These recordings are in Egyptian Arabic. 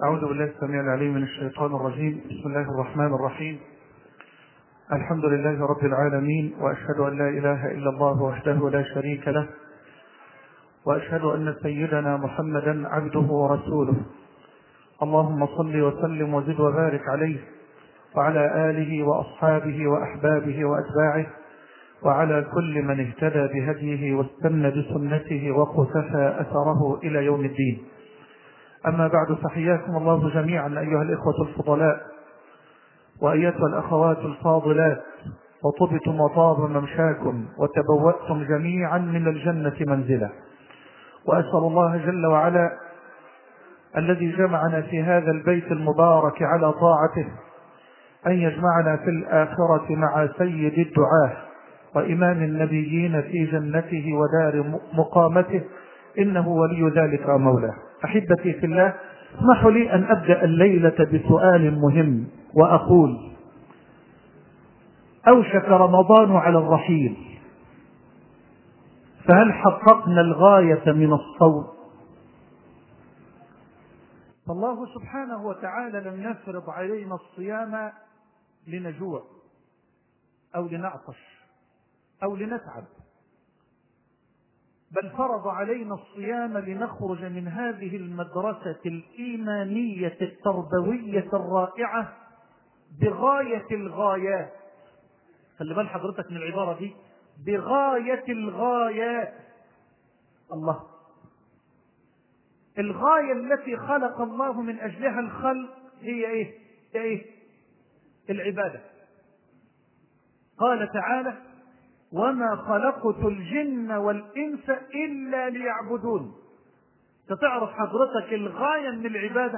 أعوذ بالله السميع العليم من الشيطان الرجيم بسم الله الرحمن الرحيم الحمد لله رب العالمين وأشهد أن لا إله إلا الله وحده لا شريك له وأشهد أن سيدنا محمدا عبده ورسوله اللهم صل وسلم وزد وبارك عليه وعلى آله وأصحابه وأحبابه وأتباعه وعلى كل من اهتدى بهديه واستنى بسنته وقتفى أثره إلى يوم الدين أما بعد فحياكم الله جميعا أيها الإخوة الفضلاء وأيتها الأخوات الفاضلات وطبتم وطاب ممشاكم وتبوأتم جميعا من الجنة منزلا وأسأل الله جل وعلا الذي جمعنا في هذا البيت المبارك على طاعته أن يجمعنا في الآخرة مع سيد الدعاه وإمام النبيين في جنته ودار مقامته إنه ولي ذلك مولاه أحبتي في الله اسمحوا لي أن أبدأ الليلة بسؤال مهم وأقول أوشك رمضان على الرحيل فهل حققنا الغاية من الصوم فالله سبحانه وتعالى لم يفرض علينا الصيام لنجوع أو لنعطش أو لنتعب بل فرض علينا الصيام لنخرج من هذه المدرسة الإيمانية التربوية الرائعة بغاية الغايات خلي بال حضرتك من العبارة دي بغاية الغايات الله الغاية التي خلق الله من أجلها الخلق هي إيه؟ هي إيه؟ العبادة قال تعالى وما خلقت الجن والإنس إلا ليعبدون ستعرف حضرتك الغاية من العبادة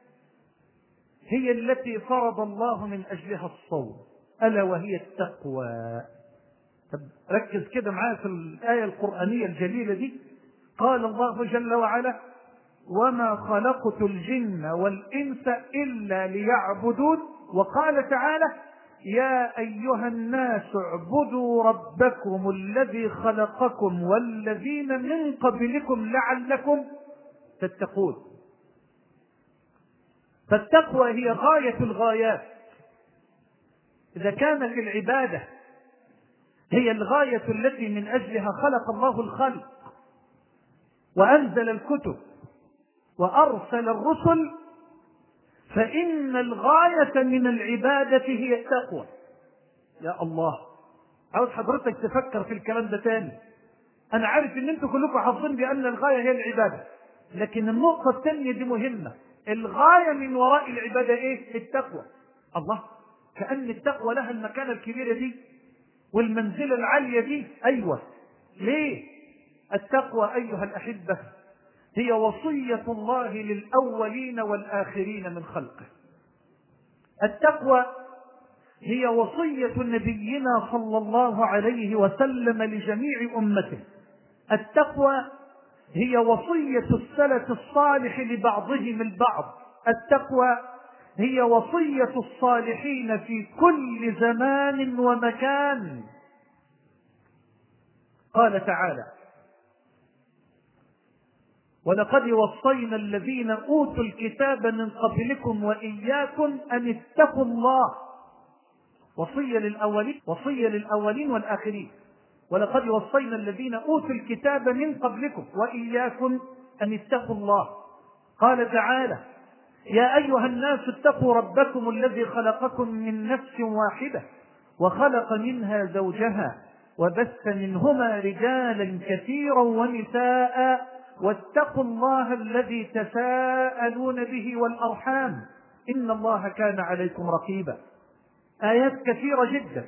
هي التي فرض الله من أجلها الصوم ألا وهي التقوى طب ركز كده معايا في الآية القرآنية الجليلة دي قال الله جل وعلا وما خلقت الجن والإنس إلا ليعبدون وقال تعالى يا أيها الناس اعبدوا ربكم الذي خلقكم والذين من قبلكم لعلكم تتقون فالتقوى هي غاية الغايات إذا كانت العبادة هي الغاية التي من أجلها خلق الله الخلق وأنزل الكتب وأرسل الرسل فإن الغاية من العبادة هي التقوى يا الله عاوز حضرتك تفكر في الكلام ده تاني أنا عارف إن أنتوا كلكم حافظين بأن الغاية هي العبادة لكن النقطة الثانية دي مهمة الغاية من وراء العبادة إيه؟ التقوى الله كأن التقوى لها المكانة الكبيرة دي والمنزلة العالية دي أيوة ليه؟ التقوى أيها الأحبة هي وصية الله للأولين والآخرين من خلقه التقوى هي وصية نبينا صلى الله عليه وسلم لجميع أمته التقوى هي وصية السلف الصالح لبعضهم البعض التقوى هي وصية الصالحين في كل زمان ومكان قال تعالى ولقد وصينا الذين أوتوا الكتاب من قبلكم وإياكم أن اتقوا الله وصية للأولين وصية للأولين والآخرين ولقد وصينا الذين أوتوا الكتاب من قبلكم وإياكم أن اتقوا الله قال تعالى يا أيها الناس اتقوا ربكم الذي خلقكم من نفس واحدة وخلق منها زوجها وبث منهما رجالا كثيرا ونساء واتقوا الله الذي تساءلون به والأرحام إن الله كان عليكم رقيبا آيات كثيرة جدا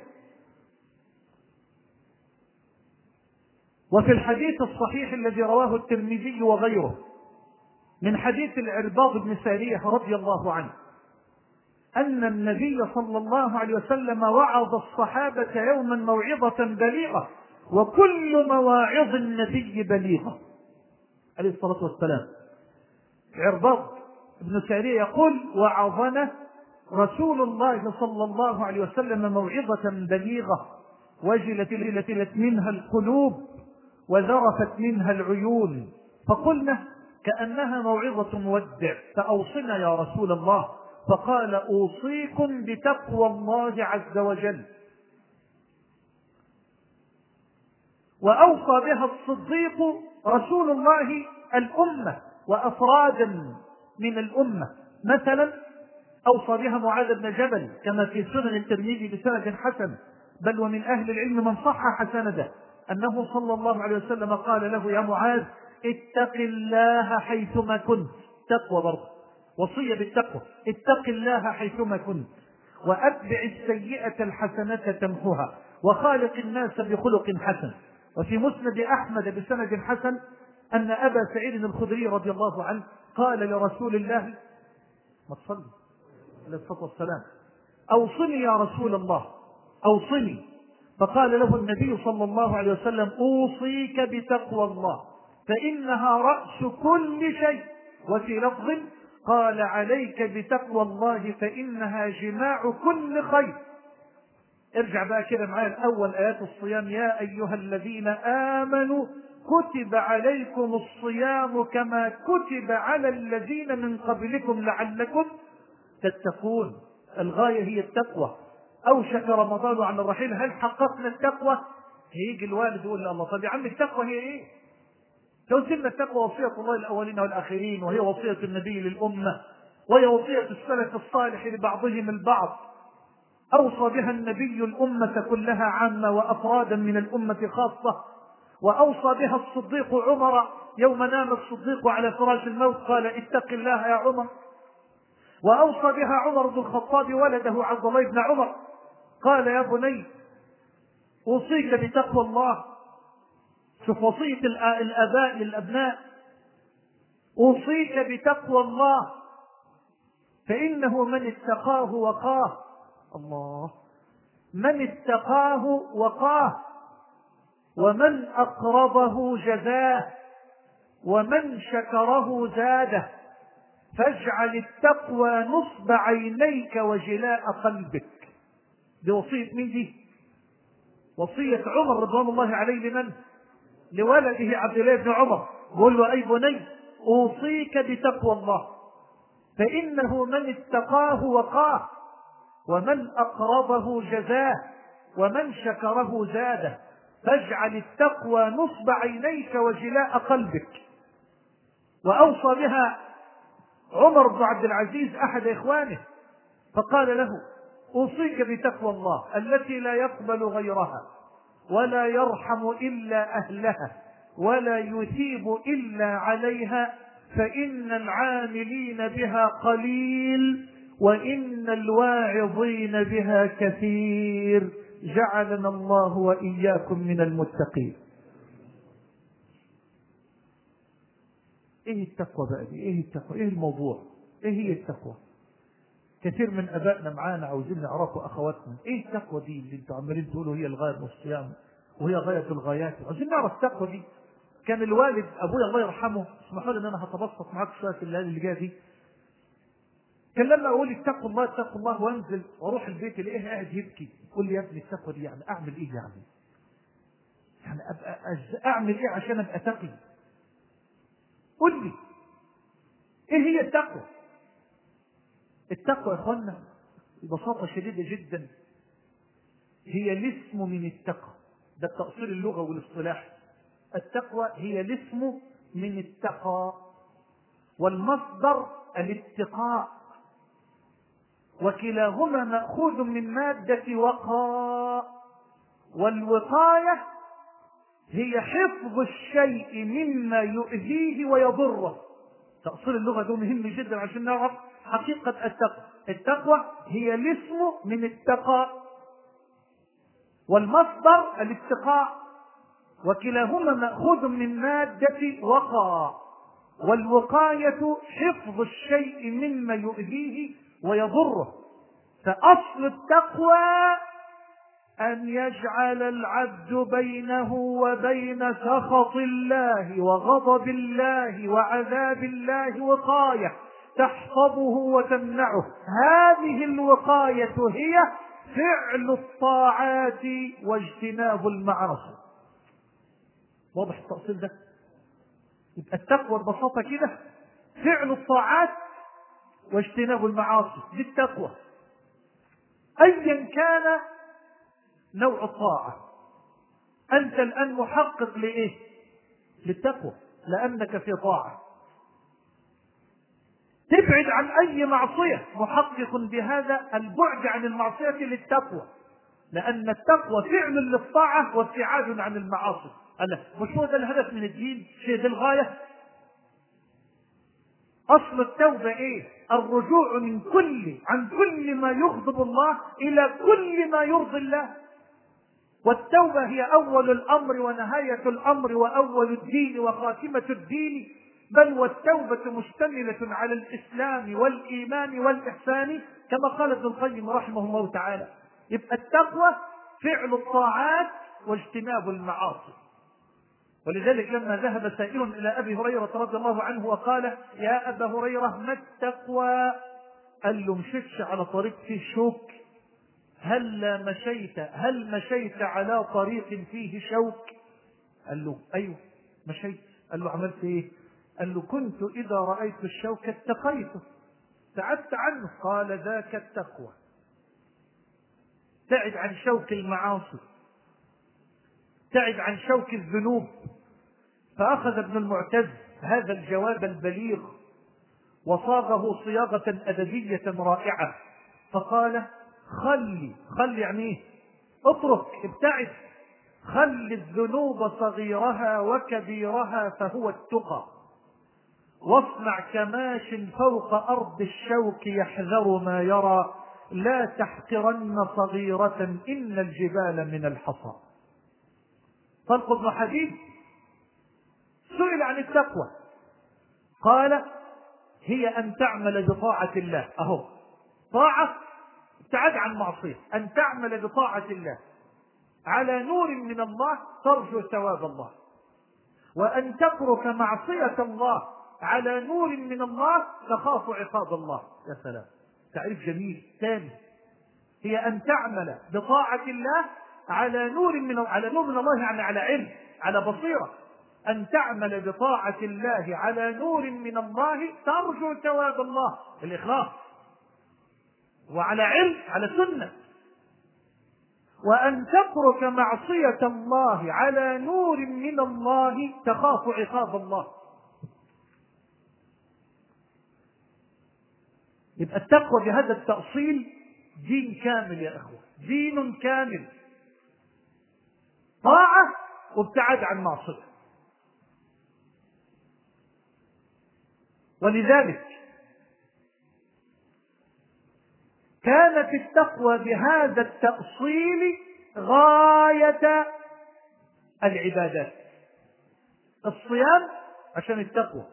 وفي الحديث الصحيح الذي رواه الترمذي وغيره من حديث العرباض بن سارية رضي الله عنه أن النبي صلى الله عليه وسلم وعظ الصحابة يوما موعظة بليغة وكل مواعظ النبي بليغة عليه الصلاة والسلام عرباض بن سارية يقول وعظنا رسول الله صلى الله عليه وسلم موعظة بليغة وجلت ليلة منها القلوب وذرفت منها العيون فقلنا كأنها موعظة مودع فأوصنا يا رسول الله فقال أوصيكم بتقوى الله عز وجل وأوصى بها الصديق رسول الله الأمة وأفرادا من الأمة مثلا أوصى بها معاذ بن جبل كما في سنن الترمذي بسند حسن بل ومن أهل العلم من صحح سنده أنه صلى الله عليه وسلم قال له يا معاذ اتق الله حيثما كنت تقوى برضه وصية بالتقوى اتق الله حيثما كنت وأتبع السيئة الحسنة تمحها وخالق الناس بخلق حسن وفي مسند أحمد بسند حسن أن أبا سعيد الخدري رضي الله عنه قال لرسول الله ما تصلي عليه الصلاة والسلام أوصني يا رسول الله أوصني فقال له النبي صلى الله عليه وسلم أوصيك بتقوى الله فإنها رأس كل شيء وفي لفظ قال عليك بتقوى الله فإنها جماع كل خير ارجع بقى كده معايا الأول آيات الصيام يا أيها الذين آمنوا كتب عليكم الصيام كما كتب على الذين من قبلكم لعلكم تتقون الغاية هي التقوى أوشك رمضان على الرحيل هل حققنا التقوى هيجي الوالد يقول الله طب يا عم التقوى هي ايه لو سلنا التقوى وصية الله الأولين والآخرين وهي وصية النبي للأمة وهي وصية السلف الصالح لبعضهم البعض أوصى بها النبي الأمة كلها عامة وأفرادا من الأمة خاصة وأوصى بها الصديق عمر يوم نام الصديق على فراش الموت قال اتق الله يا عمر وأوصى بها عمر بن الخطاب ولده عبد الله بن عمر قال يا بني أوصيك بتقوى الله شوف وصية الآباء للأبناء أوصيك بتقوى الله فإنه من اتقاه وقاه الله من اتقاه وقاه ومن أقرضه جزاه ومن شكره زاده فاجعل التقوى نصب عينيك وجلاء قلبك دي وصية مين دي وصية عمر رضوان الله عليه لمن لولده عبد الله بن عمر قل له أي بني أوصيك بتقوى الله فإنه من اتقاه وقاه ومن أقرضه جزاه ومن شكره زاده فاجعل التقوى نصب عينيك وجلاء قلبك وأوصى بها عمر بن عبد العزيز أحد إخوانه فقال له أوصيك بتقوى الله التي لا يقبل غيرها ولا يرحم إلا أهلها ولا يثيب إلا عليها فإن العاملين بها قليل وإن الواعظين بها كثير جعلنا الله وإياكم من المتقين ايه التقوى بقى دي ايه التقوى ايه الموضوع ايه هي التقوى كثير من ابائنا معانا عاوزين يعرفوا اخواتنا ايه التقوى دي اللي انتوا عمالين تقولوا هي الغايه من الصيام وهي غايه الغايات عاوزين نعرف التقوى دي كان الوالد ابويا الله يرحمه اسمحوا لي ان انا هتبسط معاك شويه في الليالي اللي جايه دي كان لما اقول اتقوا الله اتقوا الله وانزل واروح البيت الاقيه قاعد يبكي يقول لي يا ابني التقوى دي يعني اعمل ايه يعني؟ يعني ابقى اعمل ايه عشان ابقى تقي؟ قل لي ايه هي التقوى؟ التقوى يا اخوانا ببساطة شديدة جدا هي الاسم من التقوى ده التأصيل اللغوي والاصطلاحي التقوى هي الاسم من التقى والمصدر الاتقاء وكلاهما مأخوذ من مادة وقاء والوقاية هي حفظ الشيء مما يؤذيه ويضره تأصيل اللغة ده مهم جدا عشان نعرف حقيقة التقوى التقوى هي الاسم من التقى والمصدر الاتقاء وكلاهما مأخوذ من مادة وقى والوقاية حفظ الشيء مما يؤذيه ويضره فأصل التقوى أن يجعل العبد بينه وبين سخط الله وغضب الله وعذاب الله وقاية تحفظه وتمنعه هذه الوقاية هي فعل الطاعات واجتناب المعاصي واضح التأصيل ده يبقى التقوى ببساطة كده فعل الطاعات واجتناب المعاصي دي التقوى أيا كان نوع الطاعة أنت الآن محقق لإيه؟ للتقوى لأنك في طاعة تبعد عن أي معصية محقق بهذا البعد عن المعصية للتقوى لأن التقوى فعل للطاعة وابتعاد عن المعاصي أنا مش هو ده الهدف من الدين شيء ده الغاية أصل التوبة إيه؟ الرجوع من كل عن كل ما يغضب الله إلى كل ما يرضي الله والتوبة هي أول الأمر ونهاية الأمر وأول الدين وخاتمة الدين بل والتوبة مشتملة على الإسلام والإيمان والإحسان كما قال ابن القيم رحمه الله تعالى يبقى التقوى فعل الطاعات واجتناب المعاصي ولذلك لما ذهب سائل إلى أبي هريرة رضي الله عنه وقال يا أبا هريرة ما التقوى قال له مشيتش على طريق فيه شوك هل مشيت هل مشيت على طريق فيه شوك قال له أيوه مشيت قال له عملت ايه قال له كنت إذا رأيت الشوك اتقيته بعدت عنه قال ذاك التقوى تعد عن شوك المعاصي تعد عن شوك الذنوب فأخذ ابن المعتز هذا الجواب البليغ وصاغه صياغة أدبية رائعة فقال خلي خلي يعني ايه اترك ابتعد خل الذنوب صغيرها وكبيرها فهو التقى واصنع كماش فوق أرض الشوك يحذر ما يرى لا تحقرن صغيرة إن الجبال من الحصى طلق بن حديد سئل عن التقوى قال هي أن تعمل بطاعة الله أهو طاعة ابتعد عن معصية أن تعمل بطاعة الله على نور من الله ترجو ثواب الله وأن تترك معصية الله على نور من الله تخاف عقاب الله يا سلام تعريف جميل ثاني هي أن تعمل بطاعة الله على نور من على نور من الله يعني على علم على بصيرة أن تعمل بطاعة الله على نور من الله ترجو ثواب الله الإخلاص وعلى علم على سنة وأن تترك معصية الله على نور من الله تخاف عقاب الله يبقى التقوى بهذا التأصيل دين كامل يا أخوة دين كامل طاعة وابتعاد عن معصية ولذلك كانت التقوى بهذا التأصيل غاية العبادات الصيام عشان التقوى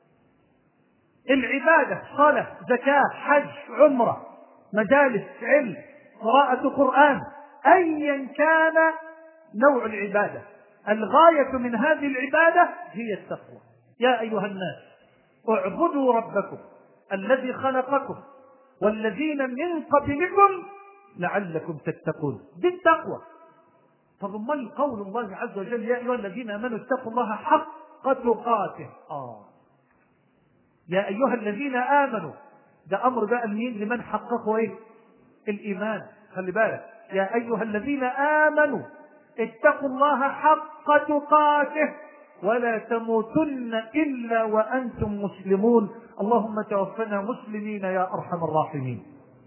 العبادة صلاة زكاة حج عمرة مجالس علم قراءة قرآن أيا كان نوع العبادة الغاية من هذه العبادة هي التقوى يا أيها الناس اعبدوا ربكم الذي خلقكم والذين من قبلكم لعلكم تتقون دي التقوى طب امال قول الله عز وجل يا ايها الذين امنوا اتقوا الله حق تقاته اه يا ايها الذين امنوا ده امر بقى لمين لمن حققوا ايه الايمان خلي بالك يا ايها الذين امنوا اتقوا الله حق تقاته ولا تموتن الا وانتم مسلمون اللهم توفنا مسلمين يا ارحم الراحمين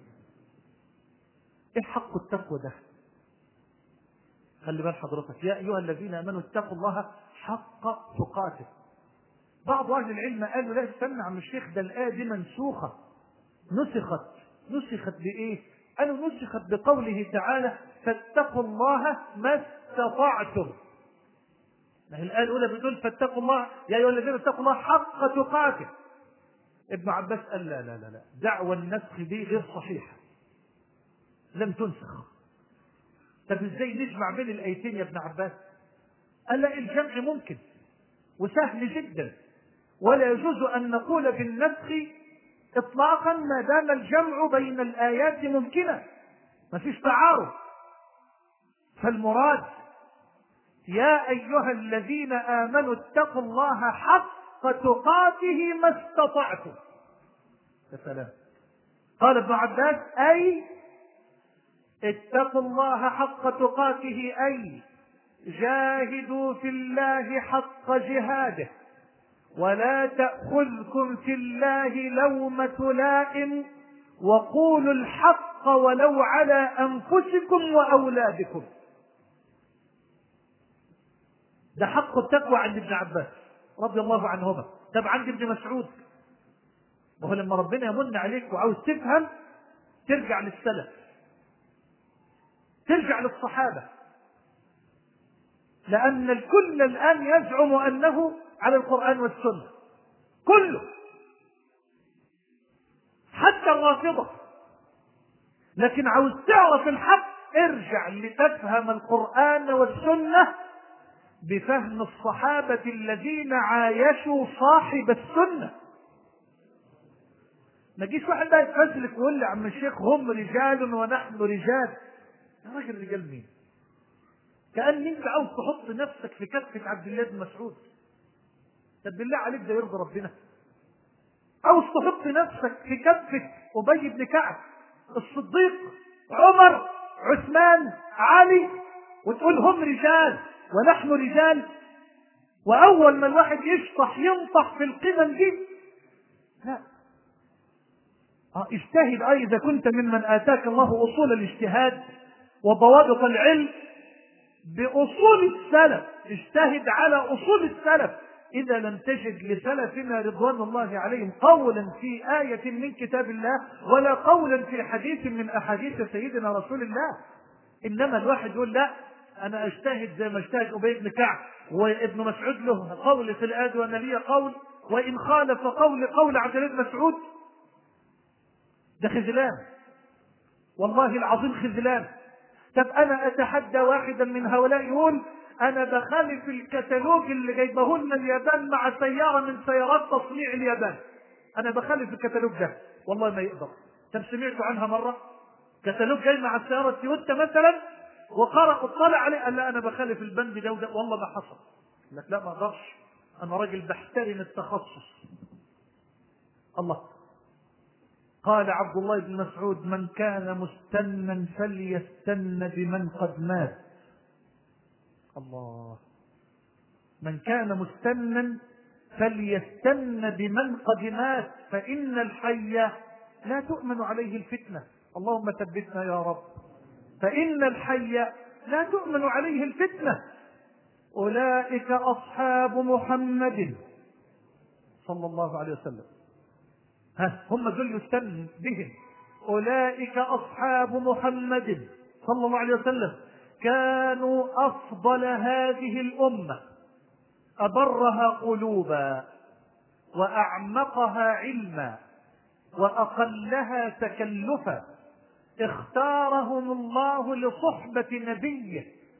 ايه حق التقوى ده خلي بال حضرتك يا ايها الذين امنوا اتقوا الله حق تقاته بعض اهل العلم قالوا لا استنى عم الشيخ ده الايه دي منسوخه نسخت نسخت بايه قالوا نسخت بقوله تعالى فاتقوا الله ما استطعتم ما هي الآية الأولى بتقول فاتقوا الله يا أيها الذين اتقوا الله حق تقاته ابن عباس قال لا لا لا لا دعوى النسخ دي غير صحيحة لم تنسخ طب ازاي نجمع بين الآيتين يا ابن عباس قال لا الجمع ممكن وسهل جدا ولا يجوز أن نقول بالنسخ إطلاقا ما دام الجمع بين الآيات ممكنا ما فيش تعارض فالمراد يا أيها الذين آمنوا اتقوا الله حق حق تقاته ما استطعتم يا سلام قال ابن عباس أي اتقوا الله حق تقاته أي جاهدوا في الله حق جهاده ولا تأخذكم في الله لومة لائم وقولوا الحق ولو على أنفسكم وأولادكم ده حق التقوى عند ابن عباس رضي الله عنهما طب عند ابن مسعود وهو لما ربنا يمن عليك وعاوز تفهم ترجع للسلف ترجع للصحابة لأن الكل الآن يزعم أنه على القرآن والسنة كله حتى الرافضة لكن عاوز تعرف الحق ارجع لتفهم القرآن والسنة بفهم الصحابة الذين عايشوا صاحب السنة ما تجيش واحد بقى يتفزلك ويقول لي عم الشيخ هم رجال ونحن رجال يا راجل رجال مين؟ كأن انت عاوز تحط نفسك في كفة عبد الله بن مسعود طب بالله عليك ده يرضي ربنا عاوز تحط نفسك في كفة أبي بن كعب الصديق عمر عثمان علي وتقول هم رجال ونحن رجال وأول ما الواحد يشطح ينطح في القمم دي لا اه اجتهد أي إذا كنت ممن آتاك الله أصول الاجتهاد وضوابط العلم بأصول السلف اجتهد على أصول السلف إذا لم تجد لسلفنا رضوان الله عليهم قولا في آية من كتاب الله ولا قولا في حديث من أحاديث سيدنا رسول الله إنما الواحد يقول لا أنا أجتهد زي ما اجتهد أبي بن كعب وابن مسعود له قول في الآية وأنا لي قول وإن خالف قول قول عبد الله بن مسعود ده خذلان والله العظيم خذلان طب انا اتحدى واحدا من هؤلاء يقول انا بخالف الكتالوج اللي جايبه لنا اليابان مع سياره من سيارات تصنيع اليابان انا بخالف الكتالوج ده والله ما يقدر طب سمعتوا عنها مره كتالوج جاي مع السياره تويوتا مثلا وقرأ اطلع عليه قال لا انا بخالف البند ده وده والله ما حصل لك لا ما اقدرش انا راجل بحترم التخصص الله قال عبد الله بن مسعود من كان مستنا فليستن بمن قد مات الله من كان مستنا فليستن بمن قد مات فإن الحي لا تؤمن عليه الفتنة اللهم ثبتنا يا رب فإن الحي لا تؤمن عليه الفتنة أولئك أصحاب محمد صلى الله عليه وسلم ها هم دول يستن بهم أولئك أصحاب محمد صلى الله عليه وسلم كانوا أفضل هذه الأمة أبرها قلوبا وأعمقها علما وأقلها تكلفا اختارهم الله لصحبة نبيه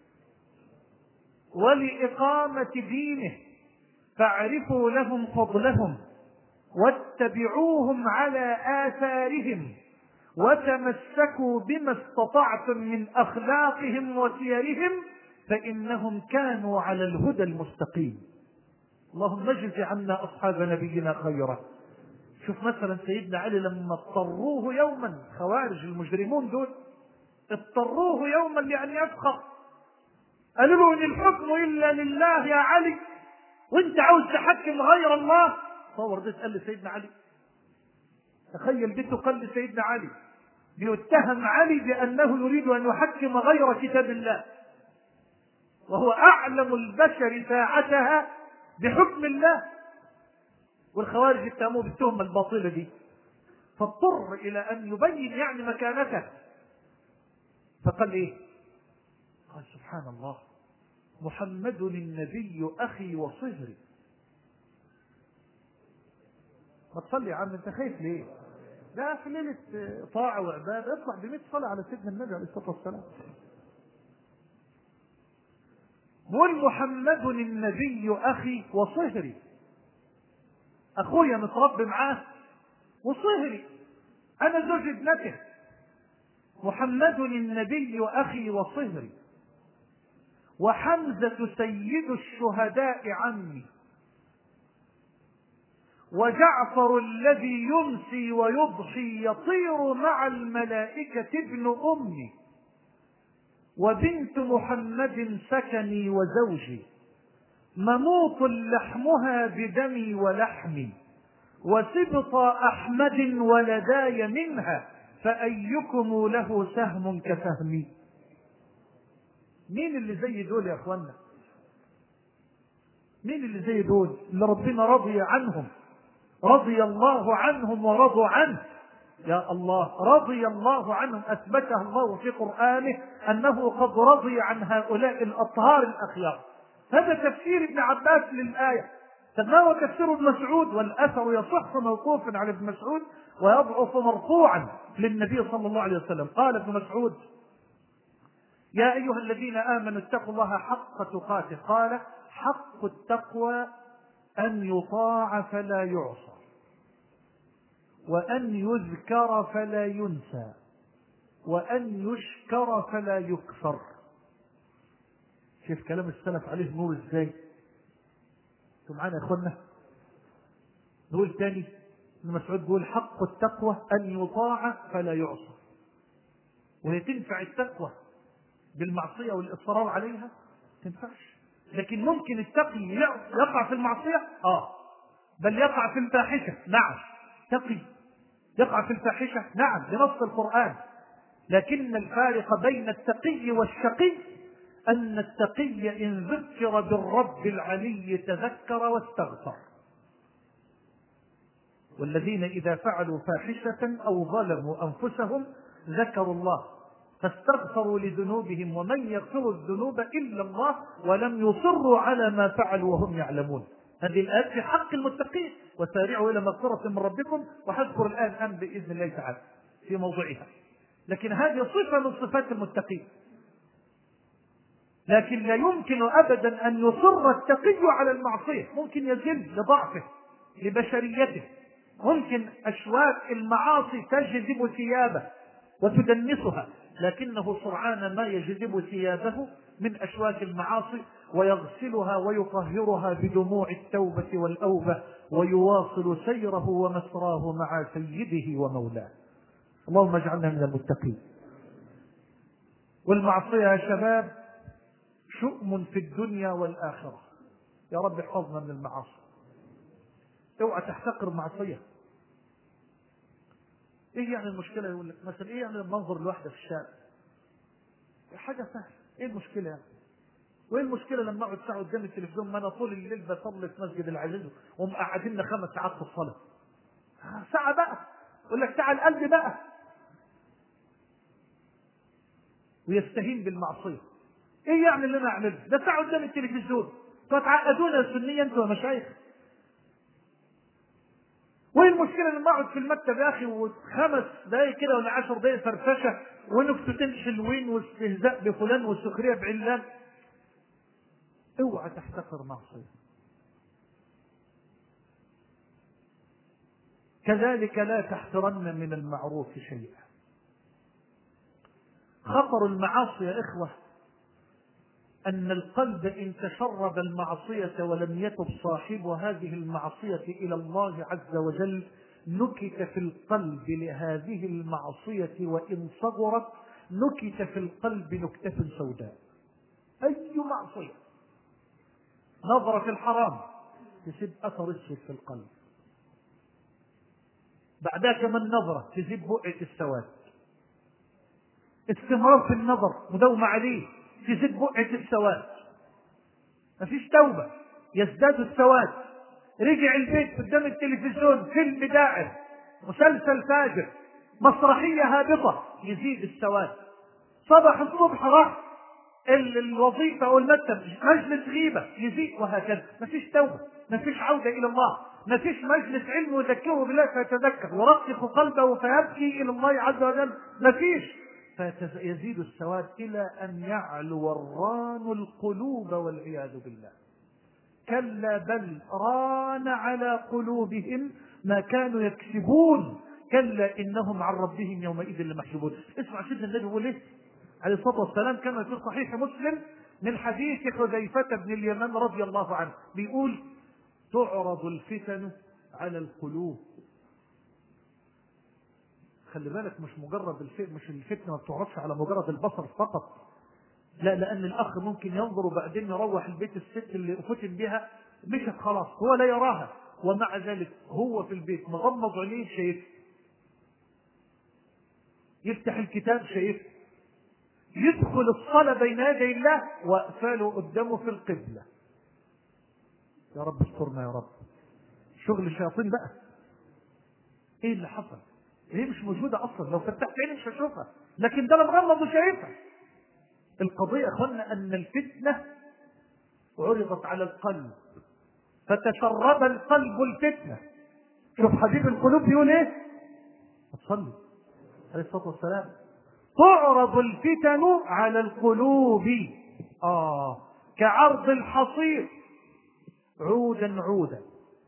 ولإقامة دينه فاعرفوا لهم فضلهم واتبعوهم على آثارهم وتمسكوا بما استطعتم من أخلاقهم وسيرهم فإنهم كانوا على الهدى المستقيم اللهم اجز عنا أصحاب نبينا خيرا شوف مثلا سيدنا علي لما اضطروه يوما خوارج المجرمون دول اضطروه يوما لأن يفخر قالوا له إن الحكم إلا لله يا علي وانت عاوز تحكم غير الله تصور ده قال لسيدنا علي تخيل بنته قال لسيدنا علي بيتهم علي بأنه يريد أن يحكم غير كتاب الله وهو أعلم البشر ساعتها بحكم الله والخوارج اتهموه بالتهمة الباطلة دي فاضطر إلى أن يبين يعني مكانته فقال إيه؟ قال سبحان الله محمد النبي أخي وصهري ما تصلي يا عم انت خايف ليه؟ لا في ليلة طاعة وعبادة اطلع ب 100 صلاة على سيدنا النبي عليه الصلاة والسلام. بقول محمد النبي أخي وصهري. أخويا متربي معاه وصهري. أنا زوج ابنته. محمد النبي أخي وصهري. وحمزة سيد الشهداء عمي. وجعفر الذي يمسي ويضحي يطير مع الملائكة ابن أمي وبنت محمد سكني وزوجي مموط لحمها بدمي ولحمي وسبط أحمد ولداي منها فأيكم له سهم كسهمي مين اللي زي دول يا اخوانا مين اللي زي دول اللي ربنا رضي عنهم رضي الله عنهم ورضوا عنه يا الله رضي الله عنهم اثبتها الله في قرانه انه قد رضي عن هؤلاء الاطهار الاخيار هذا تفسير ابن عباس للايه طب ما هو تفسير ابن مسعود والاثر يصح موقوفا على ابن مسعود ويضعف مرفوعا للنبي صلى الله عليه وسلم قال ابن مسعود يا ايها الذين امنوا اتقوا الله حق تقاته قال حق التقوى ان يطاع فلا يعصى وان يذكر فلا ينسى وان يشكر فلا يكفر شوف كلام السلف عليه نور ازاي انتوا معانا يا اخوانا نقول تاني ابن مسعود بيقول حق التقوى ان يطاع فلا يعصى وهي تنفع التقوى بالمعصيه والاصرار عليها تنفعش لكن ممكن التقي يقع في المعصيه اه بل يقع في الفاحشه نعم تقي يقع في الفاحشه نعم بنص القران لكن الفارق بين التقي والشقي أن التقي إن ذكر بالرب العلي تذكر واستغفر والذين إذا فعلوا فاحشة أو ظلموا أنفسهم ذكروا الله فاستغفروا لذنوبهم ومن يغفر الذنوب إلا الله ولم يصروا على ما فعلوا وهم يعلمون هذه الآيات في حق المتقين وسارعوا إلى مغفرة من ربكم وحذكر الآن أم بإذن الله تعالى في موضعها لكن هذه صفة من صفات المتقين لكن لا يمكن ابدا ان يصر التقي على المعصيه ممكن يذل لضعفه لبشريته ممكن اشواك المعاصي تجذب ثيابه وتدنسها لكنه سرعان ما يجذب ثيابه من اشواك المعاصي ويغسلها ويطهرها بدموع التوبه والاوبه ويواصل سيره ومسراه مع سيده ومولاه اللهم اجعلنا من المتقين والمعصيه يا شباب شؤم في الدنيا والآخرة يا رب احفظنا من المعاصي اوعى تحتقر معصية ايه يعني المشكلة يقول لك مثلا ايه يعني المنظر الواحدة في الشارع حاجة سهلة ايه المشكلة يعني وايه المشكلة لما اقعد ساعة قدام التلفزيون ما انا طول الليل بصلي في مسجد العزيز ومقعدين خمس ساعات في الصلاة ساعة بقى يقول لك ساعة القلب بقى ويستهين بالمعصية ايه يعني اللي انا اعمله ده ساعه قدام التلفزيون فتعقدونا السنيه انتوا يا مشايخ وايه المشكله لما اقعد في المكتب يا اخي وخمس دقايق كده ولا عشر دقايق فرفشه ونكتتين حلوين واستهزاء بفلان والسخريه بعلان اوعى تحتقر معصيه كذلك لا تحترن من المعروف شيئا خطر المعاصي يا اخوه أن القلب إن تشرب المعصية ولم يتب صاحب هذه المعصية إلى الله عز وجل نكت في القلب لهذه المعصية وإن صغرت نكت في القلب نكتة سوداء أي معصية نظرة في الحرام تسيب أثر اسود في القلب بعدها كمان نظرة تسيب بقعة السواد استمرار في النظر مداومة عليه تزيد بقعة السواد مفيش توبة يزداد السواد رجع البيت قدام التلفزيون فيلم داعر مسلسل فاجر مسرحية هابطة يزيد السواد صبح الصبح راح الوظيفة أو المكتب مجلس غيبة يزيد وهكذا مفيش توبة مفيش عودة إلى الله مفيش مجلس علم يذكره بالله فيتذكر ورقق قلبه فيبكي إلى الله عز وجل مفيش فيزيد السواد إلى أن يعلو الران القلوب والعياذ بالله كلا بل ران على قلوبهم ما كانوا يكسبون كلا إنهم عن ربهم يومئذ لمحجوبون اسمع سيدنا النبي يقول ايه عليه الصلاة والسلام كما في صحيح مسلم من حديث حذيفة بن اليمان رضي الله عنه بيقول تعرض الفتن على القلوب خلي بالك مش مجرد الف... مش الفتنة ما بتعرفش على مجرد البصر فقط لا لأن الأخ ممكن ينظر وبعدين يروح البيت الست اللي فتن بها مشت خلاص هو لا يراها ومع ذلك هو في البيت مغمض عينيه شايف يفتح الكتاب شايف يدخل الصلاة بين يدي الله وأقفاله قدامه في القبلة يا رب استرنا يا رب شغل الشياطين بقى ايه اللي حصل هي مش موجودة اصلا لو فتحت عيني مش هشوفها لكن ده انا مغمض وشايفها القضية يا اخوانا ان الفتنة عرضت على القلب فتشرب القلب الفتنة شوف حبيب القلوب بيقول ايه تصلي عليه الصلاة والسلام تعرض الفتن على القلوب اه كعرض الحصير عودا عودا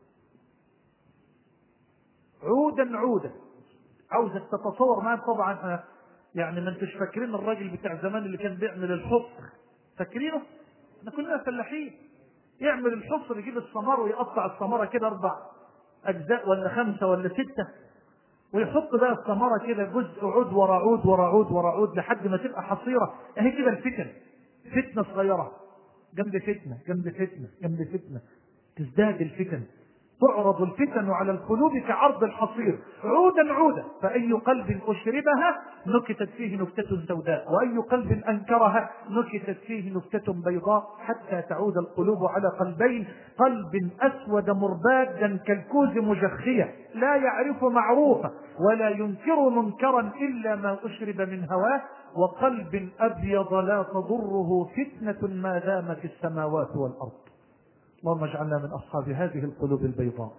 عودا عودا عاوزك تتصور معايا طبعا يعني ما انتش فاكرين الراجل بتاع زمان اللي كان بيعمل الحفر فاكرينه؟ احنا كلنا فلاحين يعمل الحفر يجيب الثمار ويقطع الثمره كده اربع اجزاء ولا خمسه ولا سته ويحط بقى الثمره كده جزء عود ورا عود ورا عود ورا عود لحد ما تبقى حصيره اهي كده الفتن فتنه صغيره جنب فتنه جنب فتنه جنب فتنه تزداد الفتن تعرض الفتن على القلوب كعرض الحصير عودا عودا فأي قلب أشربها نكتت فيه نكتة سوداء وأي قلب أنكرها نكتت فيه نكتة بيضاء حتى تعود القلوب على قلبين قلب أسود مربادا كالكوز مجخية لا يعرف معروفا ولا ينكر منكرا إلا ما أشرب من هواه وقلب أبيض لا تضره فتنة ما دامت السماوات والأرض اللهم اجعلنا من اصحاب هذه القلوب البيضاء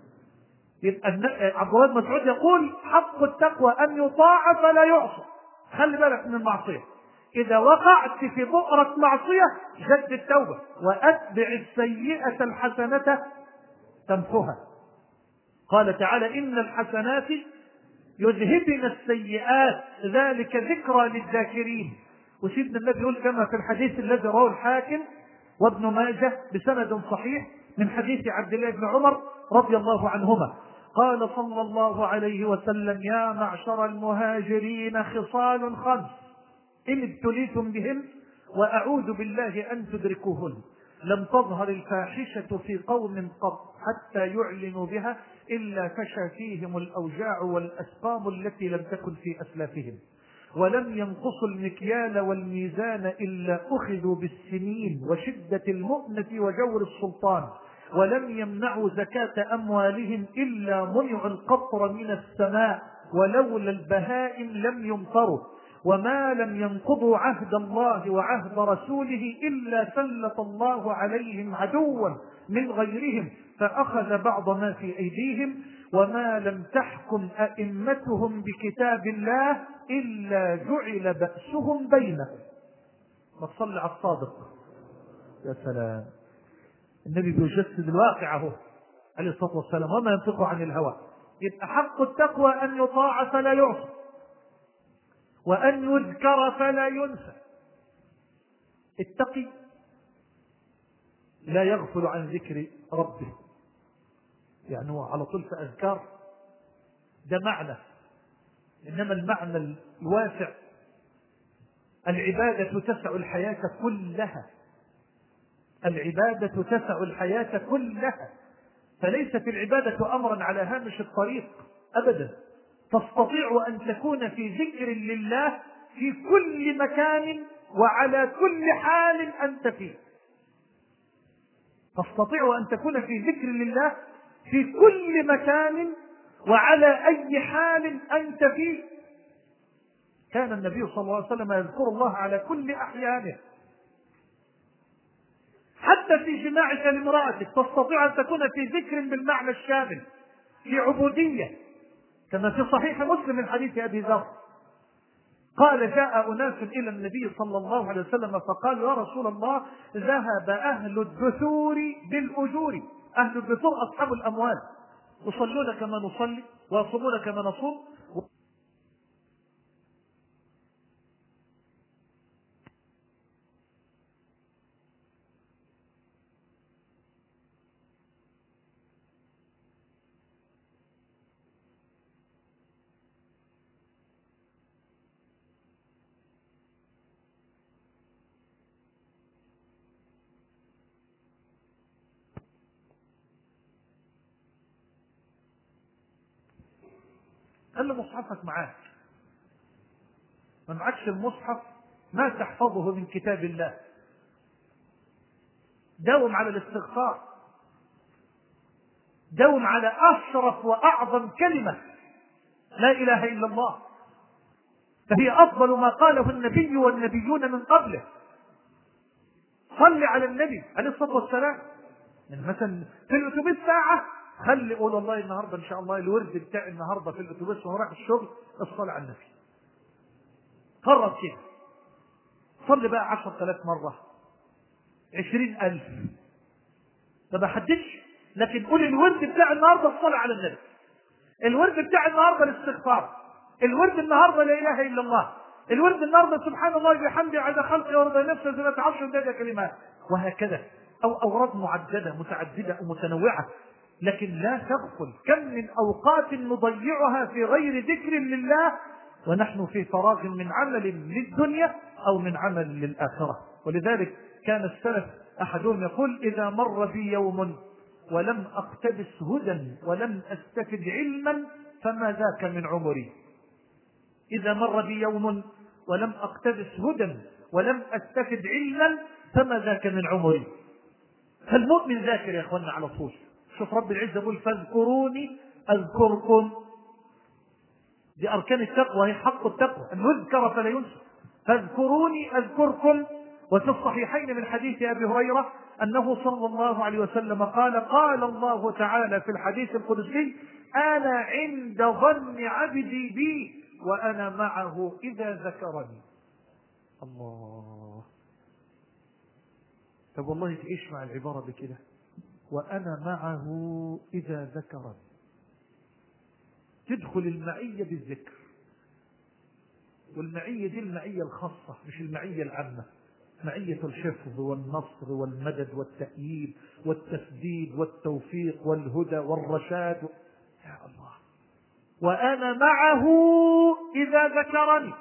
يبقى عبد الله بن مسعود يقول حق التقوى ان يطاع فلا يعصى خلي بالك من المعصيه اذا وقعت في بؤره معصيه جد التوبه واتبع السيئه الحسنه تمحها قال تعالى ان الحسنات يذهبن السيئات ذلك ذكرى للذاكرين وسيدنا النبي يقول كما في الحديث الذي رواه الحاكم وابن ماجه بسند صحيح من حديث عبد الله بن عمر رضي الله عنهما قال صلى الله عليه وسلم يا معشر المهاجرين خصال خمس إن ابتليتم بهن وأعوذ بالله أن تدركوهن لم تظهر الفاحشة في قوم قط حتى يعلنوا بها إلا فشى فيهم الأوجاع والأسقام التي لم تكن في أسلافهم ولم ينقصوا المكيال والميزان إلا أخذوا بالسنين وشدة المؤنة وجور السلطان ولم يمنعوا زكاة أموالهم إلا منعوا القطر من السماء ولولا البهائم لم يمطروا وما لم ينقضوا عهد الله وعهد رسوله إلا سلط الله عليهم عدوا من غيرهم فأخذ بعض ما في أيديهم وما لم تحكم أئمتهم بكتاب الله إلا جعل بأسهم بينهم ما تصلي على الصادق يا سلام النبي بيجسد الواقع اهو عليه الصلاة والسلام وما ينطق عن الهوى يبقى حق التقوى أن يطاع فلا يعصى وأن يذكر فلا ينسى التقي لا يغفل عن ذكر ربه يعني هو على طول في أذكار ده معنى إنما المعنى الواسع العبادة تسع الحياة كلها العبادة تسع الحياة كلها فليست العبادة أمرا على هامش الطريق أبدا تستطيع أن تكون في ذكر لله في كل مكان وعلى كل حال أنت فيه تستطيع أن تكون في ذكر لله في كل مكان وعلى أي حال أنت فيه كان النبي صلى الله عليه وسلم يذكر الله على كل أحيانه حتى في جماعك لامرأتك تستطيع أن تكون في ذكر بالمعنى الشامل في عبودية كما في صحيح مسلم من حديث أبي ذر قال جاء أناس إلى النبي صلى الله عليه وسلم فقالوا يا رسول الله ذهب أهل الدثور بالأجور أهل الدثور أصحاب الأموال يصلون كما نصلي ويصومون كما نصوم قال له مصحفك معاك ما معكش المصحف ما تحفظه من كتاب الله داوم على الاستغفار داوم على أشرف وأعظم كلمة لا إله إلا الله فهي أفضل ما قاله النبي والنبيون من قبله صل على النبي عليه الصلاة والسلام يعني مثلا في الأتوبيس ساعة خلي قول والله النهارده إن شاء الله الورد بتاعي النهارده في الأتوبيس وأنا رايح الشغل الصلاة على النبي قرر كده صلي بقى عشرة آلاف مرة عشرين ألف ما بحددش لكن قول الورد بتاع النهارده الصلاة على النبي الورد بتاع النهارده الاستغفار الورد النهارده لا اله الا الله الورد النهارده سبحان الله بحمده عز خلقه ورضا نفسه زي عشر دقائق كلمات وهكذا او اوراد معدده متعدده ومتنوعه لكن لا تغفل كم من اوقات نضيعها في غير ذكر لله ونحن في فراغ من عمل للدنيا او من عمل للاخره ولذلك كان السلف احدهم يقول اذا مر بي يوم ولم اقتبس هدى ولم استفد علما فما ذاك من عمري إذا مر بي يوم ولم أقتبس هدى ولم أستفد علما فما ذاك من عمري فالمؤمن ذاكر يا أخوانا على طول شوف رب العزة يقول فاذكروني أذكركم دي أركان التقوى هي حق التقوى أن يذكر فلا ينسى فاذكروني أذكركم وفي الصحيحين من حديث أبي هريرة أنه صلى الله عليه وسلم قال قال الله تعالى في الحديث القدسي أنا عند ظن عبدي بي وأنا معه إذا ذكرني الله طب والله تعيش مع العبارة بكده وأنا معه إذا ذكرني تدخل المعية بالذكر والمعية دي المعية الخاصة مش المعية العامة معية الحفظ والنصر والمدد والتأييد والتسديد والتوفيق والهدى والرشاد يا الله وأنا معه إذا ذكرني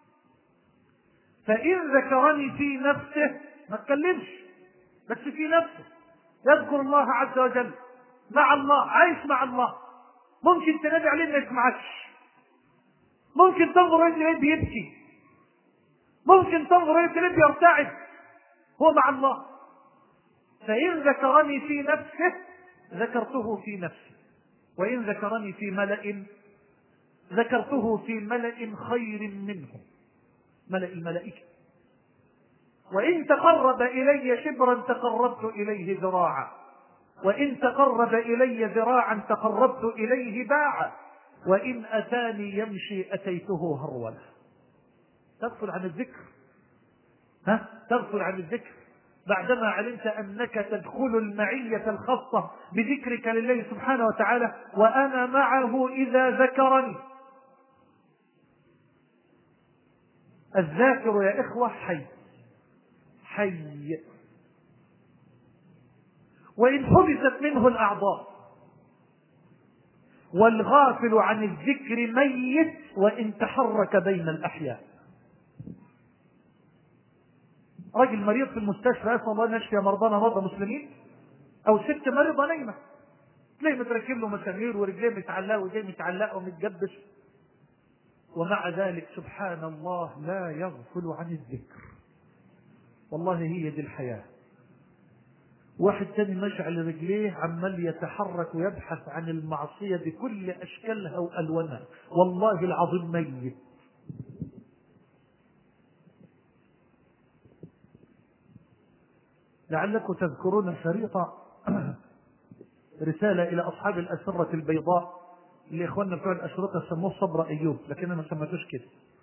فإن ذكرني في نفسه ما اتكلمش بس في نفسه يذكر الله عز وجل مع الله عايش مع الله ممكن تنادي عليه ما يسمعكش ممكن تنظر اليه بيبكي ممكن تنظر اليه بيرتعد هو مع الله فإن ذكرني في نفسه ذكرته في نفسي وإن ذكرني في ملأ ذكرته في ملأ خير منهم ملأ الملائكة وإن تقرب إلي شبرا تقربت إليه ذراعا وإن تقرب إلي ذراعا تقربت إليه باعا وإن أتاني يمشي أتيته هرولا تغفل عن الذكر ها تغفل عن الذكر بعدما علمت أنك تدخل المعية الخاصة بذكرك لله سبحانه وتعالى وأنا معه إذا ذكرني الذاكر يا إخوة حي حي وإن حبست منه الأعضاء والغافل عن الذكر ميت وإن تحرك بين الأحياء راجل مريض في المستشفى اسال الله ان يشفي مرضانا مرضى مسلمين او ست مريضه نايمه تلاقي متركب له مسامير ورجليه متعلقه وايديه متعلقه ومتجبس ومع ذلك سبحان الله لا يغفل عن الذكر والله هي دي الحياه واحد تاني ماشي على رجليه عمال يتحرك ويبحث عن المعصية بكل أشكالها وألوانها والله العظيم ميت لعلكم تذكرون شريطة رسالة إلى أصحاب الأسرة البيضاء اللي إخواننا بتوع الأشرطة سموه صبر أيوب لكن أنا ما سميتوش كده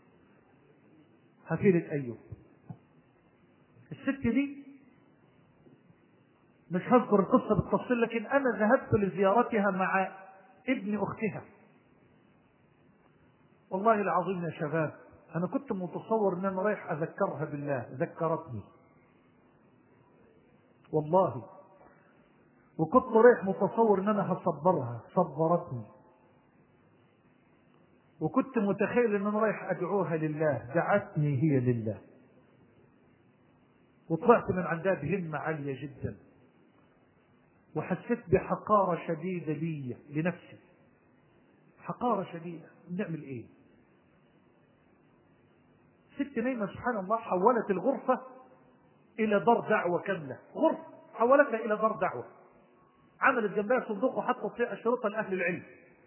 حفيرة أيوب الست دي مش هذكر القصة بالتفصيل لكن أنا ذهبت لزيارتها مع ابن أختها والله العظيم يا شباب أنا كنت متصور أن أنا رايح أذكرها بالله ذكرتني والله وكنت رايح متصور ان انا هصبرها صبرتني وكنت متخيل ان انا رايح ادعوها لله دعتني هي لله وطلعت من عندها بهمة عالية جدا وحسيت بحقارة شديدة لي لنفسي حقارة شديدة نعمل ايه ست نايمة سبحان الله حولت الغرفة الى دار دعوة كاملة غرفة حولتها الى دار دعوة عملت جنبها صندوق وحطت فيه اشرطة لاهل العلم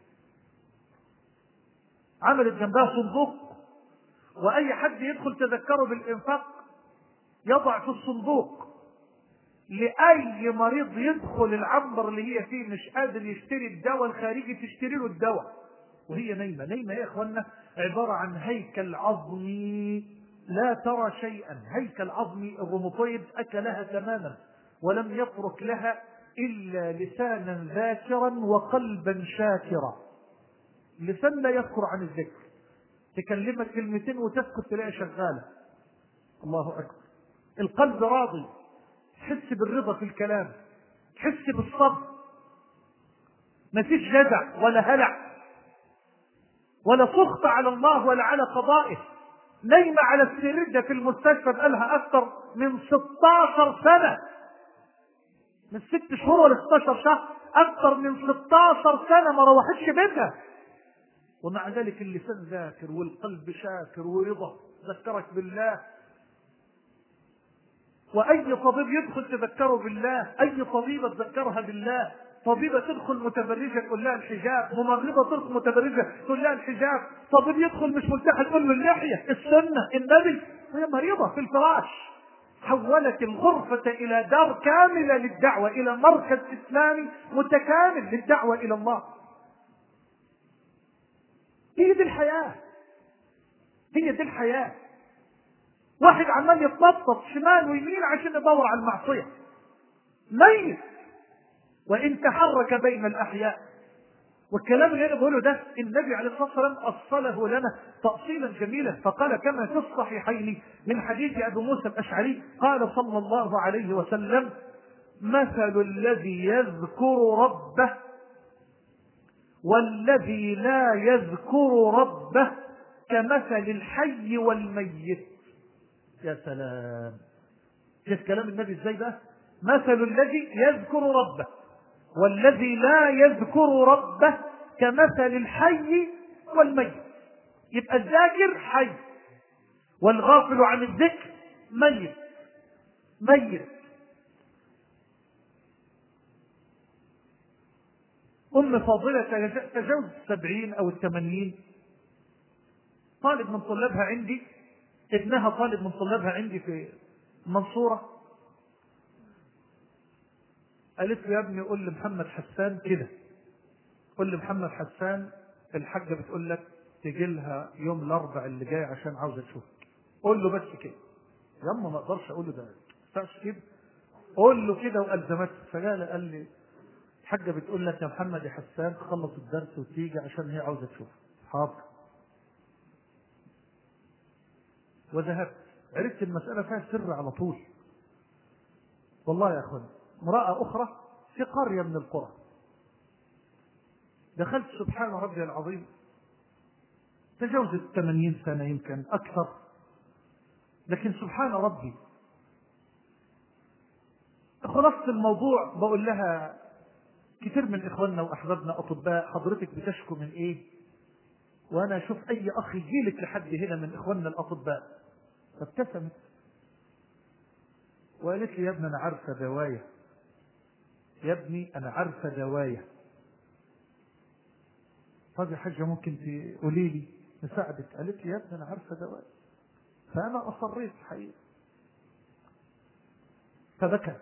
عملت جنبها صندوق واي حد يدخل تذكره بالانفاق يضع في الصندوق لاي مريض يدخل العنبر اللي هي فيه مش قادر يشتري الدواء الخارجي تشتري له الدواء وهي نايمه نايمه يا اخوانا عباره عن هيكل عظمي لا ترى شيئا هيكل عظمي الروماتويد اكلها تماما ولم يترك لها الا لسانا ذاكرا وقلبا شاكرا لسان لا يذكر عن الذكر تكلمك كلمتين وتسكت تلاقيها شغاله الله اكبر القلب راضي تحس بالرضا في الكلام تحس بالصبر مفيش جزع ولا هلع ولا سخط على الله ولا على قضائه نايمة على السرير ده في المستشفى بقالها أكثر من 16 سنة من ست شهور ولا 16 شهر أكثر من 16 سنة ما روحتش بيتها ومع ذلك اللسان ذاكر والقلب شاكر ورضا ذكرك بالله واي طبيب يدخل تذكره بالله اي طبيبه تذكرها بالله طبيبة تدخل متبرجة تقول لها الحجاب ممرضة تدخل متبرجة تقول لها الحجاب طبيب يدخل مش ملتحى تقول له اللحية السنة النبي هي مريضة في الفراش حولت الغرفة إلى دار كاملة للدعوة إلى مركز إسلامي متكامل للدعوة إلى الله هي دي الحياة هي دي الحياة واحد عمال يتنطط شمال ويمين عشان يدور على المعصية ميت وإن تحرك بين الأحياء والكلام اللي أنا بقوله ده النبي عليه الصلاة والسلام أصله لنا تأصيلا جميلا فقال كما في الصحيحين من حديث أبي موسى الأشعري قال صلى الله عليه وسلم مثل الذي يذكر ربه والذي لا يذكر ربه كمثل الحي والميت يا سلام شوف كلام النبي ازاي بقى مثل الذي يذكر ربه والذي لا يذكر ربه كمثل الحي والميت يبقى الذاكر حي والغافل عن الذكر ميت ميت أم فاضلة تجاوز السبعين أو الثمانين طالب من طلابها عندي ابنها طالب من طلابها عندي في المنصورة قالت له يا ابني قول لمحمد حسان كده قول لمحمد حسان الحاجة بتقول لك تجي لها يوم الاربع اللي جاي عشان عاوزة تشوفك قول له بس كده ياما ما اقدرش اقول له ده ما كده قول له كده والزمته فقال قال لي الحاجة بتقول لك يا محمد يا حسان تخلص الدرس وتيجي عشان هي عاوزة تشوفك حاضر وذهبت عرفت المسألة فيها سر على طول والله يا أخوان امرأة أخرى في قرية من القرى دخلت سبحان ربي العظيم تجاوزت 80 سنة يمكن أكثر لكن سبحان ربي خلاصة الموضوع بقول لها كتير من إخواننا وأحبابنا أطباء حضرتك بتشكو من إيه وأنا أشوف أي أخ يجيلك لحد هنا من إخواننا الأطباء فابتسمت وقالت لي يا ابني أنا عارفة دواية يا ابني أنا عارفة دواية طب يا حاجة ممكن تقولي لي نساعدك قالت لي يا ابني أنا عارفة دواية فأنا أصريت الحقيقة فبكت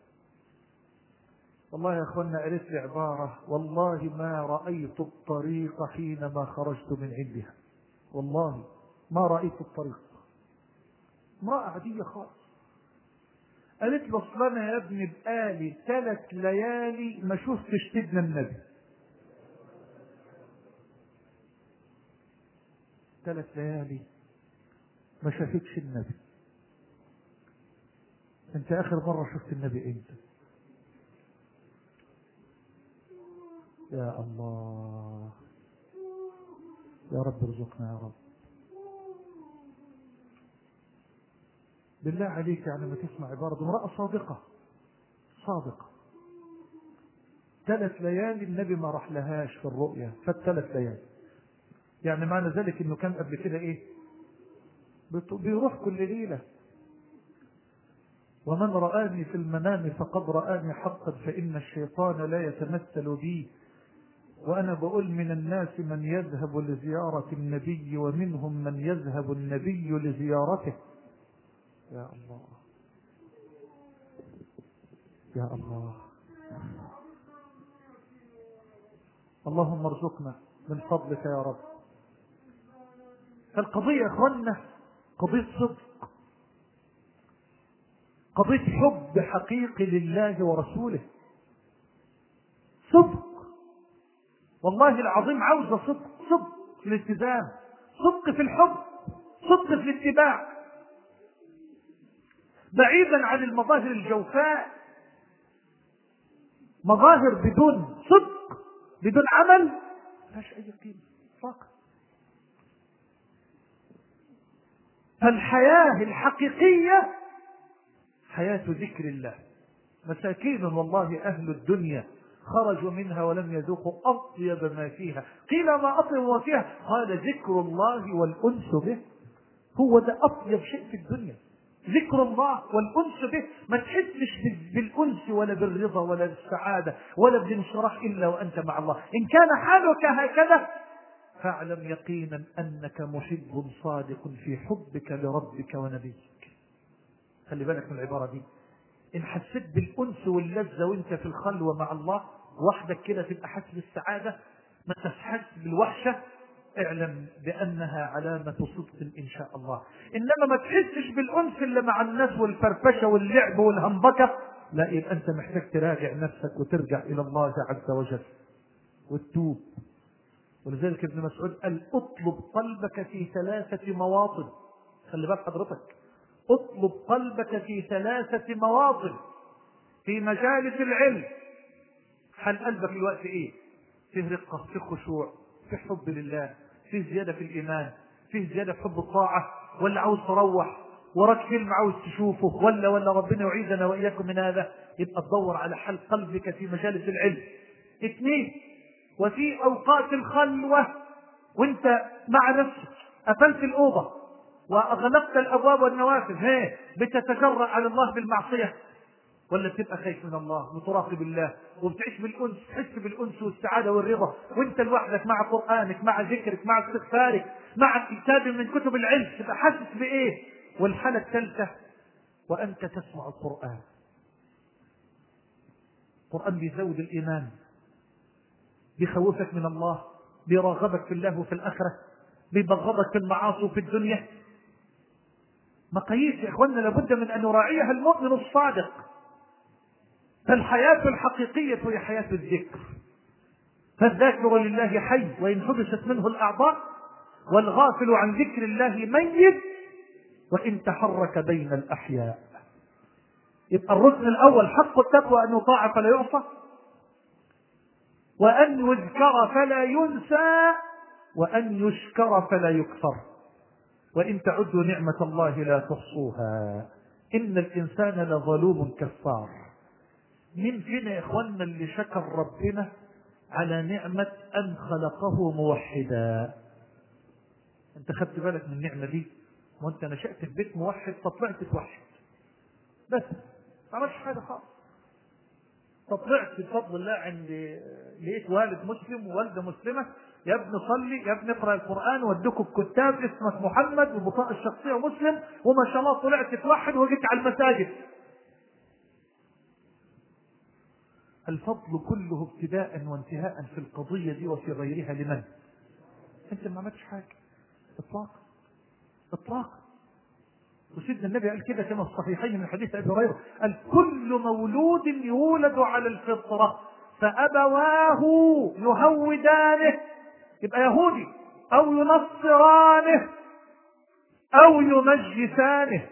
والله يا أخوانا قالت لي عبارة والله ما رأيت الطريق حينما خرجت من عندها والله ما رأيت الطريق امرأة عادية خالص قالت له اصل انا يا ابني بقالي ثلاث ليالي ما شفتش سيدنا النبي ثلاث ليالي ما شافتش النبي انت اخر مرة شفت النبي امتى يا الله يا رب ارزقنا يا رب بالله عليك يعني ما تسمع عبارة امرأة صادقة صادقة ثلاث ليالي النبي ما راح لهاش في الرؤيا فالثلاث ليالي يعني معنى ذلك انه كان قبل كده ايه بيروح كل ليلة ومن رآني في المنام فقد رآني حقا فإن الشيطان لا يتمثل بي وأنا بقول من الناس من يذهب لزيارة النبي ومنهم من يذهب النبي لزيارته يا الله يا الله اللهم ارزقنا من فضلك يا رب فالقضية يا اخوانا قضية صدق قضية حب حقيقي لله ورسوله صدق والله العظيم عاوزة صدق صدق في الالتزام صدق في الحب صدق في الاتباع بعيدا عن المظاهر الجوفاء مظاهر بدون صدق بدون عمل فيهاش اي قيمه فقط فالحياه الحقيقيه حياه ذكر الله مساكين والله اهل الدنيا خرجوا منها ولم يذوقوا اطيب ما فيها قيل ما اطيب ما فيها قال ذكر الله والانس به هو ده اطيب شيء في الدنيا ذكر الله والأنس به ما تحسش بالأنس ولا بالرضا ولا بالسعادة ولا بالانشراح إلا وأنت مع الله إن كان حالك هكذا فاعلم يقينا أنك محب صادق في حبك لربك ونبيك خلي بالك من العبارة دي إن حسيت بالأنس واللذة وأنت في الخلوة مع الله وحدك كده تبقى حاسس بالسعادة ما تحس بالوحشة اعلم بأنها علامة صدق إن شاء الله إنما ما تحسش بالأنس اللي مع الناس والفرفشة واللعب والهنبكة لا يبقى أنت محتاج تراجع نفسك وترجع إلى الله عز وجل وتتوب ولذلك ابن مسعود قال اطلب قلبك في ثلاثة مواطن خلي بالك حضرتك اطلب قلبك في ثلاثة مواطن في مجالس العلم حال قلبك الوقت ايه فيه رقة فيه خشوع فيه حب لله فيه زيادة في الإيمان فيه زيادة في حب الطاعة ولا عاوز تروح وراك فيلم عاوز تشوفه ولا ولا ربنا يعيذنا وإياكم من هذا يبقى تدور على حل قلبك في مجالس العلم اثنين وفي أوقات الخلوة وانت مع نفسك قفلت الأوضة وأغلقت الأبواب والنوافذ هي بتتجرأ على الله بالمعصية ولا بتبقى خايف من الله وتراقب الله وبتعيش بالانس تحس بالانس والسعاده والرضا وانت لوحدك مع قرانك مع ذكرك مع استغفارك مع كتاب من كتب العلم تبقى حاسس بايه والحاله الثالثه وانت تسمع القران القران بيزود الايمان بيخوفك من الله بيراغبك في الله وفي الاخره بيبغضك في المعاصي وفي الدنيا مقاييس يا اخواننا لابد من ان نراعيها المؤمن الصادق فالحياة الحقيقية هي حياة الذكر فالذاكر لله حي وإن حبست منه الأعضاء والغافل عن ذكر الله ميت وإن تحرك بين الأحياء يبقى الركن الأول حق التقوى أن يطاع فلا يعصى وأن يذكر فلا ينسى وأن يشكر فلا يكفر وإن تعدوا نعمة الله لا تحصوها إن الإنسان لظلوم كفار مين فينا يا إخواننا اللي شكر ربنا على نعمة أن خلقه موحدا أنت خدت بالك من النعمة دي وأنت نشأت في بيت موحد فطلعت توحد بس ما عملتش حاجة خالص فطلعت بفضل الله عند لقيت والد مسلم ووالده مسلمه يا ابن صلي يا ابن اقرا القران ودكوا بكتاب اسمك محمد وبطاقه الشخصيه مسلم وما شاء الله طلعت توحد وجيت على المساجد الفضل كله ابتداء وانتهاء في القضيه دي وفي غيرها لمن؟ انت ما عملتش حاجه اطلاقا اطلاقا وسيدنا النبي قال كده كما الصحيحين من حديث ابي هريره قال كل مولود يولد على الفطره فابواه يهودانه يبقى يهودي او ينصرانه او يمجسانه